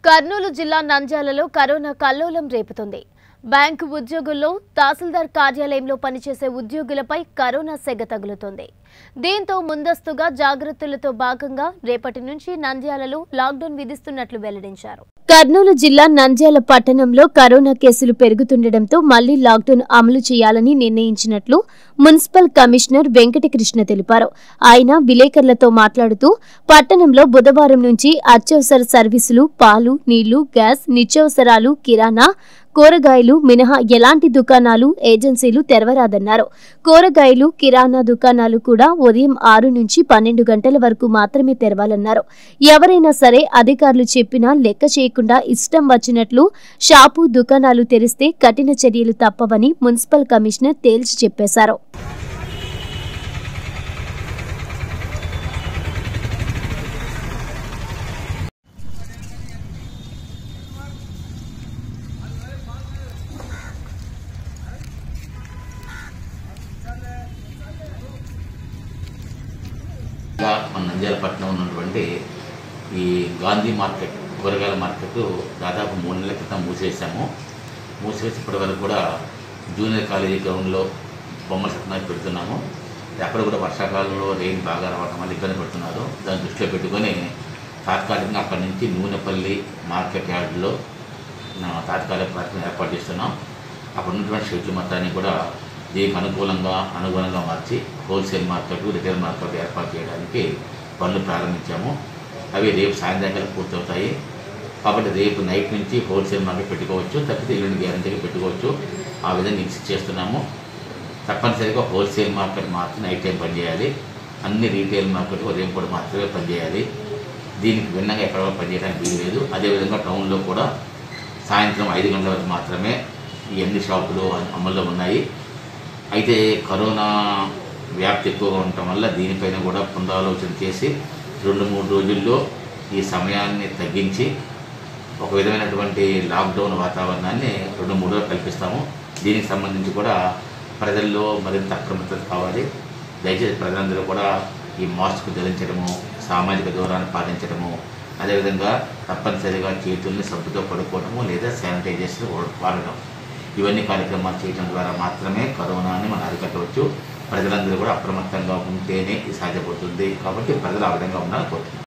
కర్నూలు జిల్లా నంద్యాలలో కరోనా కల్లోలం రేపుతుంది బ్యాంకు ఉద్యోగుల్లో తహసీల్దార్ కార్యాలయంలో పనిచేసే ఉద్యోగులపై కరోనా సెగ తగులుతోంది దీంతో ముందస్తుగా జాగ్రత్తలతో భాగంగా రేపటి నుంచి నంద్యాలలో లాక్డౌన్ విధిస్తున్నట్లు వెల్లడించారు కర్నూలు జిల్లా నంద్యాల పట్టణంలో కరోనా కేసులు పెరుగుతుండటంతో మళ్లీ లాక్డౌన్ అమలు చేయాలని నిర్ణయించినట్లు మున్సిపల్ కమిషనర్ వెంకటకృష్ణ తెలిపారు ఆయన విలేకరులతో మాట్లాడుతూ పట్టణంలో బుధవారం నుంచి అత్యవసర సర్వీసులు పాలు నీళ్లు గ్యాస్ నిత్యావసరాలు కిరాణా కూరగాయలు మినహా ఎలాంటి దుకాణాలు ఏజెన్సీలు తెరవరాదన్నారు కూరగాయలు కిరాణా దుకాణాలు కూడా ఉదయం ఆరు నుంచి పన్నెండు గంటల వరకు మాత్రమే తెరవాలన్నారు ఎవరైనా సరే అధికారులు చెప్పినా లెక్క చేయకుండా ఇష్టం వచ్చినట్లు షాపు దుకాణాలు తెరిస్తే కఠిన చర్యలు తప్పవని మున్సిపల్ కమిషనర్ తేల్చి చెప్పేశారు ఇంకా మన నంద్యాల పట్టణం ఉన్నటువంటి ఈ గాంధీ మార్కెట్ కూరగాయల మార్కెట్ దాదాపు మూడు నెలల క్రితం మూసేసాము మూసివేసి ఇప్పటి వరకు కూడా జూనియర్ కాలేజీ గ్రౌండ్లో బొమ్మల సత్నాలు పెడుతున్నాము అక్కడ కూడా వర్షాకాలంలో రెయిన్ బాగా రావడం వల్ల ఇబ్బంది పడుతున్నారు దాన్ని దృష్టిలో పెట్టుకొని తాత్కాలికంగా అక్కడి నుంచి నూనెపల్లి మార్కెట్ యార్డ్లో నా తాత్కాలిక ప్రాంతం ఏర్పాటు చేస్తున్నాం అక్కడ ఉన్నటువంటి షెడ్యూల్ మొత్తాన్ని కూడా దీనికి అనుకూలంగా అనుగుణంగా మార్చి హోల్సేల్ మార్కెట్ రిటైల్ మార్కెట్ ఏర్పాటు చేయడానికి పనులు ప్రారంభించాము అవి రేపు సాయంత్రం కల్లా పూర్తవుతాయి కాబట్టి రేపు నైట్ నుంచి హోల్సేల్ మార్కెట్ పెట్టుకోవచ్చు తప్పితే ఎల్లుండి గ్యారంటీగా పెట్టుకోవచ్చు ఆ విధంగా ఇన్సిస్ట్ చేస్తున్నాము తప్పనిసరిగా హోల్సేల్ మార్కెట్ మాత్రం నైట్ టైం పనిచేయాలి అన్ని రీటైల్ మార్కెట్ ఉదయం పూట మాత్రమే పనిచేయాలి దీనికి భిన్నంగా ఎక్కడ కూడా పనిచేయడానికి వీలు లేదు అదేవిధంగా టౌన్లో కూడా సాయంత్రం ఐదు గంటల వరకు మాత్రమే ఈ అన్ని షాపులు అమల్లో ఉన్నాయి అయితే కరోనా వ్యాప్తి ఎక్కువగా ఉండటం వల్ల దీనిపైన కూడా పునరాలోచన చేసి రెండు మూడు రోజుల్లో ఈ సమయాన్ని తగ్గించి ఒక విధమైనటువంటి లాక్డౌన్ వాతావరణాన్ని రెండు మూడు రోజులు కల్పిస్తాము దీనికి సంబంధించి కూడా ప్రజల్లో మరింత అప్రమత్తత కావాలి దయచేసి ప్రజలందరూ కూడా ఈ మాస్క్ ధరించడము సామాజిక దూరాన్ని పాటించడము అదేవిధంగా తప్పనిసరిగా చేతుల్ని సబ్బుతో పడుకోవడము లేదా శానిటైజేషన్ వాడడం ఇవన్నీ కార్యక్రమాలు చేయడం ద్వారా మాత్రమే కరోనాని మనం అరికట్టవచ్చు ప్రజలందరూ కూడా అప్రమత్తంగా ఉంటేనే ఇది సాధ్యపడుతుంది కాబట్టి ప్రజలు ఆ విధంగా ఉండాలని కోరుతున్నాను